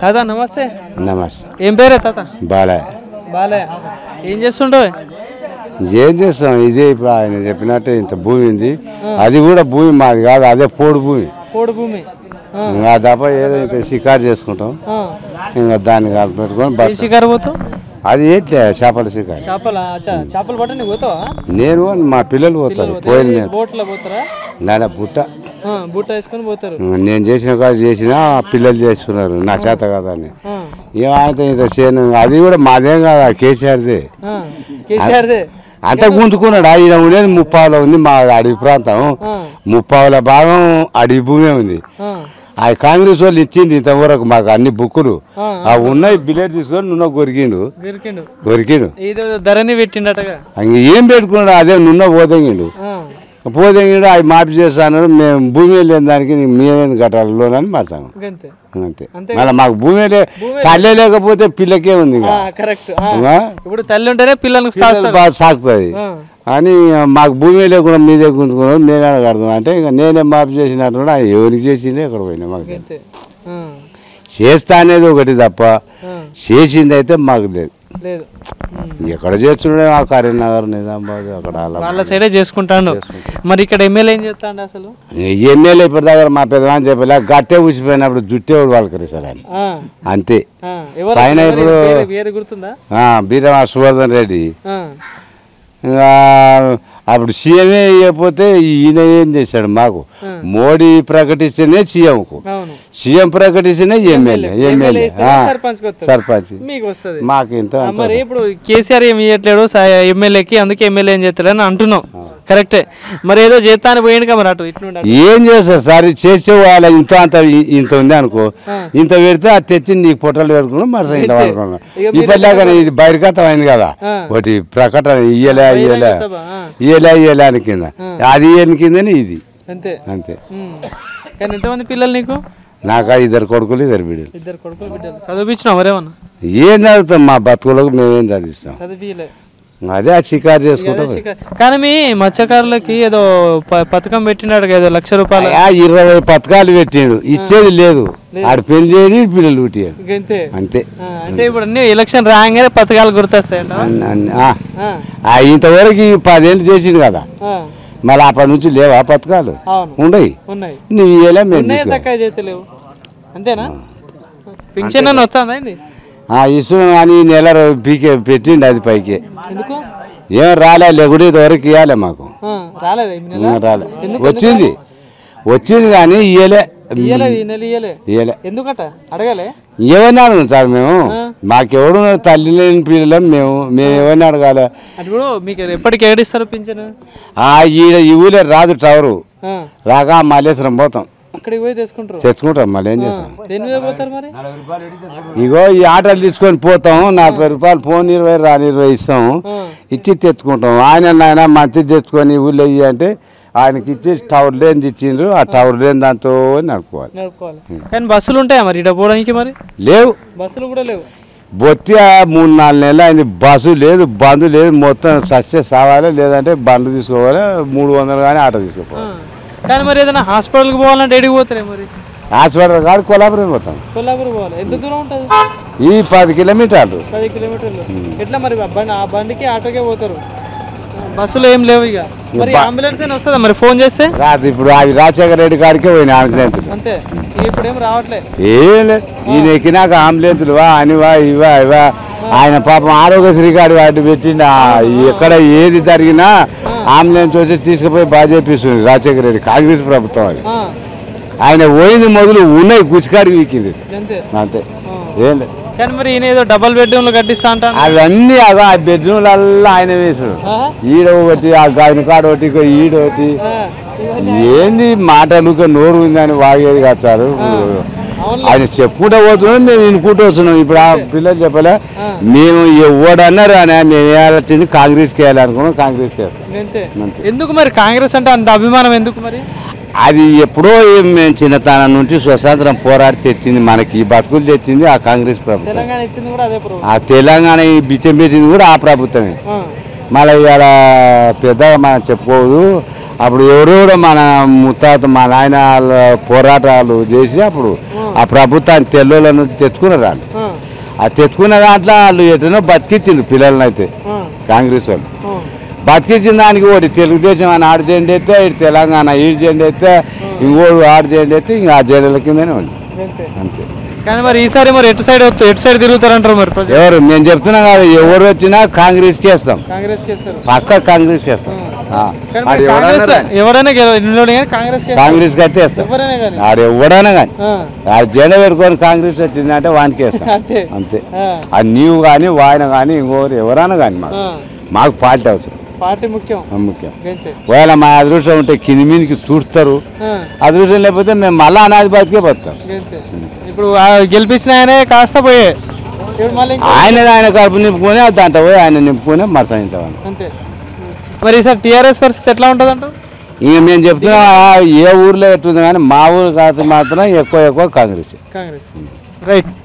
తాత నమస్తే నమస్తే ఏం పేరే తాత బాలే బాలే ఏం చేస్తుండవు ఏం చేస్తాం ఇదే ఇప్పుడు ఆయన చెప్పినట్టే ఇంత భూమి ఉంది అది కూడా భూమి మాది కాదు అదే పోడు భూమి పోడు భూమి ఆ, ఇంకా తప్ప ఏదో ఇంత షికారు చేసుకుంటాం ఆ. ఇంకా దాన్ని కలిపి పెట్టుకొని ఏ బతక- షికారు పోతావు అది ఏంటి చేపల షికారు చేపల చేపలు పట్టని పోతావా నేను మా పిల్లలు పోతారు పోయిన నేను బోట్లో పోతారా నాన్న బుట్ట ఆ, బుట్ట వేసుకొని పోతారు నేను చేసిన కాదు చేసినా పిల్లలు చేస్తున్నారు నా చేత కదా అని ఆ, ఏం ఆయన ఇంత చేయను అది కూడా మాదేం కాదు కేసీఆర్దే ఆ. కేసీఆర్దే అంత గుంజుకున్నాడు ఈయన ఉండేది ముప్పావులో ఉంది మా అడవి ప్రాంతం ఆ, ముప్పావుల భాగం అడవి భూమే ఉంది ఆ, ఆ కాంగ్రెస్ వాళ్ళు ఇచ్చింది ఇంతవరకు మాకు అన్ని బుక్కులు ఆ. ఆ ఉన్నాయి బిల్లెట్ తీసుకొని నున్న కొరికిండు దొరికిండు కొరికిండు ఏదో ధరని పెట్టిండటగా ఇంక ఏం పెట్టుకున్నాడు అదే నున్న పోదెంగిండు ఆ, పోదెంగిండు అవి మాఫీ చేస్తాను మేము భూమి లేని దానికి నీకు మేమేంది కట్టాలి లోన్ అని మాట్లాము ఇంకంతే అంతే అంతే మళ్ళీ మాకు భూమి లే తల్లే లేకపోతే పిల్లకే ఉంది ఇంకా కరెక్ట్ ఆ? ఇప్పుడు తల్లి ఉంటేనే పిల్లలకు పిల్లలు సాస్తారు బాగా సాగుతుంది ఆ, అని మాకు భూమి లేకుండా మీదే గుంజుకున్నాం నేనే కడదాం అంటే ఇంకా నేనే మాఫీ చేసినట్టు కూడా ఎవరికి చేసిండే ఎక్కడ పోయినా మాకు తెలియదు. అంతే ఆ, చేస్తా అనేది ఒకటి తప్ప ఆ, చేసింది అయితే మాకు లేదు లేదు ఉమ్. ఎక్కడ చేస్తుండే ఆ కరీంనగర్ నిజామాబాద్ అక్కడ అలా వాళ్ళ సైడే చేసుకుంటాను మరి ఇక్కడ ఎమ్మెల్యే ఏం చేస్తాండు అసలు ఎమ్మెల్యే ఇప్పటి దగ్గర మా పెద్దవాని చెప్పలే గట్టే ఊసిపోయినప్పుడు జుట్టేవాడు వాళ్ళకరిస్తాడు ఆయన ఆ, అంతే ఆ, ఎవరు పైన ఎవరు? ఇప్పుడు- పేరు- పేరు గుర్తుందా ఆ, బీరమా సువర్ధన్ రెడ్డి ఆ, ఇంకా అప్పుడు సీఎంఏ ఇవ్వకపోతే ఈయన ఏం చేశాడు మాకు మోడీ ప్రకటిస్తేనే సీఎంకు అవును సీఎం ప్రకటిస్తేనే ఎమ్మెల్యే ఎమ్మెల్యే ఇస్తేనే ఆ, సర్పంచ్కి వస్తుంది. సర్పంచ్ మీకు వస్తుంది మాకు ఇంత అంత మరి ఇప్పుడు కేసీఆర్ ఏమి ఇవ్వట్లేడు ఎమ్మెల్యేకి అందుకే ఎమ్మెల్యే ఏం చేస్తాడు అని అంటున్నావు కరెక్టే మరి ఏదో చేస్తాను పోయిండు కదా మరి అటు ఇటు నుండి అటు. ఏం చేస్తారు సార్ చేసే వాళ్ళ ఇంత అంత ఇ- ఇంత ఉంది అనుకో ఇంత పెడితే అది తెచ్చి నీకు పొట్టలు పెట్టుకున్నాం మరి ఇంట్లో వాడుకున్నాం ఇక ఇప్పటిలాగా ఇది బహిర్గతం అయింది కదా ఆ. ఒకటి ప్రకటన ఇయ్యలే ఇయ్యలే సభ, ఆ, ఇయ్యలే ఇయ్యలే అని కింద అది ఇయ్యని కిందని ఇది అంతే అంతే ఉమ్. కానీ ఎంతమంది పిల్లలు నీకు నాకు ఆ ఇద్దరు కొడుకులు ఇద్దరు బిడ్డలు ఇద్దరు కొడుకులు బిడ్డలు చదివించినావు మరేమన్నా ఏం చదువుతాం మా బతుకులకు మేమేం చదివిస్తాం చదివిలే అదే ఆ షికారు చేసుకుంటాం కానీ మీ మత్స్యకారులకి ఏదో ప- పథకం పెట్టినాడు కదా, ఏదో లక్ష రూపాయలు ఆ ఇరవై పథకాలు పెట్టిండు ఇచ్చేది లేదు ఆడు పెళ్లి చేయడి పిల్లలు పుట్టియాడు ఇంకంతే అంతే ఆ, అంటే ఇప్పుడు అన్ని ఎలక్షన్ రాగానే పథకాలు గుర్తొస్తాయంట అన్- అన్- ఆ. ఆ, ఆ ఇంతవరకు ఈ పదేళ్ళు చేసిండు కదా ఆ, మళ్ళీ అప్పటి నుంచి లేవా పథకాలు అవును ఉండయి ఉన్నాయి నువ్వు ఇయ్యలే మేము ఉన్నాయే తీసుకో చక్కగా చేతలేవు అంతేనా పింఛన్ అని వస్తుందా ఏంది ఆ ఇస్తున్నాం కానీ ఈ నెల రో- పీకే పెట్టిండు అది పైకి ఎందుకు ఏం రాలే లేకుంటే ఇంతవరకు ఇవ్వాలి మాకు ఆ, రాలేదా ఈ నెల ఏం రాలే ఎందుకు? వచ్చింది వచ్చింది కానీ ఇయ్యలే ఇయ్యలేదు ఈ నెల ఇయ్యలే ఇయ్యలే ఎందుకట అడగలే ఎవరిని అడగం సార్ మేము మాకెవడు తల్లి లేని పిల్లలం మేము మేము ఎవరిని అడగాలి ఇప్పుడు మీకు ఎప్పటికి ఏడిస్తారు పింఛన్ ఆ ఈడ ఈ ఊళ్ళో రాదు టవరు ఆ, రాక మల్లేశ్వరం పోతాం అక్కడికి పోయి తెచ్చుకుంటారు తెచ్చుకుంటాం మళ్ళీ ఏం చేస్తాం దేని మీద పోతారు మరి ఇగో ఈ ఆటోలు తీసుకొని పోతాం నలభై రూపాయలు ఫోన్ ఇరవై రాని ఇరవై ఇస్తాం ఆ, ఇచ్చి తెచ్చుకుంటాం ఆయన నాయన మంచిది తెచ్చుకొని ఊళ్ళో ఇయ్యి అంటే ఆయనకి ఇచ్చి టవర్ లేని ఇచ్చిండ్రు ఆ టవర్ లేని దాంతో నడుపుకోవాలి నడుపుకోవాలి కానీ బస్సులు ఉంటాయా మరి ఇట పోవడానికి మరి లేవు బస్సులు కూడా లేవు బొత్తి ఆ మూడు నాలుగు నెలలు అయింది బస్సు లేదు బంధు లేదు మొత్తం సస్య సావాలి లేదంటే బండ్లు తీసుకోవాలి మూడు వందలు కానీ ఆటో ఆ, తీసుకోవాలి కానీ మరి ఏదైనా హాస్పిటల్కి పోవాలంటే ఎడికి పోతారే మరి హాస్పిటల్ కాదు కొలాపురం పోతాం కొల్లాపూర్ పోవాలి ఎంత దూరం ఉంటుంది ఈ పది కిలోమీటర్లు పది కిలోమీటర్లు ఎట్లా మరి ఆ బండి ఆ బండికి ఆటోకే పోతారు బస్సులో ఏం లేవు ఇక మరి అంబులెన్స్ అయినా వస్తుందా మరి ఫోన్ చేస్తే రాదు ఇప్పుడు అవి రాజశేఖర రెడ్డి కాడికే పోయినాయి అంబులెన్సులు అంతే ఇక ఇప్పుడు ఏం రావట్లే ఏం లేదు ఈయన ఎక్కినాక అంబులెన్సులు వా అనివా ఇవా ఇవా ఆయన పాపం ఆరోగ్యశ్రీ కార్డు వాటి పెట్టిండు ఆ ఎక్కడ ఏది జరిగినా అంబులెన్స్ వచ్చి తీసుకుపోయి బాగా చేపిస్తుంది రాజశేఖర రెడ్డి కాంగ్రెస్ ప్రభుత్వం అది ఆ, ఆయన పోయింది మొదలు ఉన్నాయి కుచికాడికి వీకింది అంతే అంతే ఆ. ఏం లేదు కానీ మరి ఈయన ఏదో డబల్ బెడ్రూమ్లు కట్టిస్తా అంటాను అవన్నీ అదో ఆ బెడ్రూమ్లల్లా ఆయన వేసాడు ఈడ ఒకటి ఆ గాయన కాడ ఒకటి ఇగో ఈడ ఒకటి ఏంది మాటలు ఇక నోరు ఉందని వాగేది కాదు సార్ ఆయన చెప్పుకుంటూ పోతున్నాం మేము వినుకుంటూ వస్తున్నాం ఇప్పుడు ఆ పిల్లలు చెప్పలే మేము ఎవడన్నారు అని మేము వేయాల్సింది కాంగ్రెస్కి వేయాలనుకున్నాం కాంగ్రెస్కి వేస్తాం అంతే అంతే. ఎందుకు మరి కాంగ్రెస్ అంటే అంత అభిమానం ఎందుకు మరి అది ఎప్పుడో మేము చిన్నతనం నుంచి స్వతంత్రం పోరాడి తెచ్చింది మనకి ఈ బతుకులు తెచ్చింది ఆ కాంగ్రెస్ ప్రభుత్వం తెలంగాణ ఇచ్చింది కూడా అదే ప్రభుత్వం ఆ తెలంగాణ ఈ బిచ్చం పెట్టింది కూడా ఆ ప్రభుత్వమే ఆ, మళ్ళీ ఇవాళ పెద్దగా మనం చెప్పుకోదు అప్పుడు ఎవరు కూడా మన ముత్తాత మా నాయన వాళ్ళ పోరాటాలు చేసి అప్పుడు ఆ ప్రభుత్వాన్ని తెల్లోళ్ళ నుండి తెచ్చుకున్నారు వాళ్ళు ఆ, ఆ తెచ్చుకున్న దాంట్లో వాళ్ళు ఎటనో బతికిచ్చిండ్రు పిల్లల్ని అయితే ఆ, కాంగ్రెస్ వాళ్ళు ఆ. బతికించిన దానికి ఒకటి తెలుగుదేశం అని ఆడు జెండా అయితే ఇటు తెలంగాణ ఈడు జెండా అయితే ఇంకోడు ఆడు జెండా అయితే ఇంకా ఆ జెండాల కిందనే ఉంది అంతే అంతే కానీ మరి ఈసారి మరి ఎటు సైడ్ వస్తు- ఎటు సైడ్ తిరుగుతారంటారు మరి ప్రజలు ఎవరు మేము చెప్తున్నాం కదా ఎవరు వచ్చినా కాంగ్రెస్కి వేస్తాం కాంగ్రెస్ కి ఇస్తారు పక్క కాంగ్రెస్కి వేస్తాం ఆ. కానీ ఆడు మరి ఎవడన్నా కాంగ్రెస్ రాని. ఎవరైనా గెలవ- నిలబడి కానీ కాంగ్రెస్ కి ఇస్తారు. కాంగ్రెస్కి అయితే వేస్తాం ఎవరైనా కానీ ఆడు ఎవడైనా కానీ ఆ, ఆ జెండా పెట్టుకొని కాంగ్రెస్ వచ్చిందంటే వానికి వేస్తాం అంతే అంతే ఆ, అది నీవు కానీ వాయన కానీ ఇంకోరు ఎవరైనా కానీ మాకు ఆ. మాకు పార్టీ అవసరం పార్టీ ముఖ్యం అది ముఖ్యం అంతే ఒకవేళ మా అదృష్టం ఉంటే కింది మీదకి తూడుతారు ఆ, అదృష్టం లేకపోతే మేము మళ్ళా అనాది బతికే బతాం అంతే ఇప్పుడు ఆ గెలిపించిన ఆయనే కాస్త పోయే ఇప్పుడు మళ్ళీ ఇంకో- ఆయన ఆయన కడుపు నింపుకొని దాంట్లో పోయి ఆయన నింపుకొని మరసాయించామని అంతే మరి ఈసారి టీఆర్ఎస్ పరిస్థితి ఎట్లా ఉంటుంది అంటారు ఇంక మేము చెప్తున్నా ఏ ఊర్లో ఎట్టుంది కానీ మా ఊరు కాదు మాత్రం ఎక్కువ ఎక్కువ కాంగ్రెస్ కాంగ్రెస్ రైట్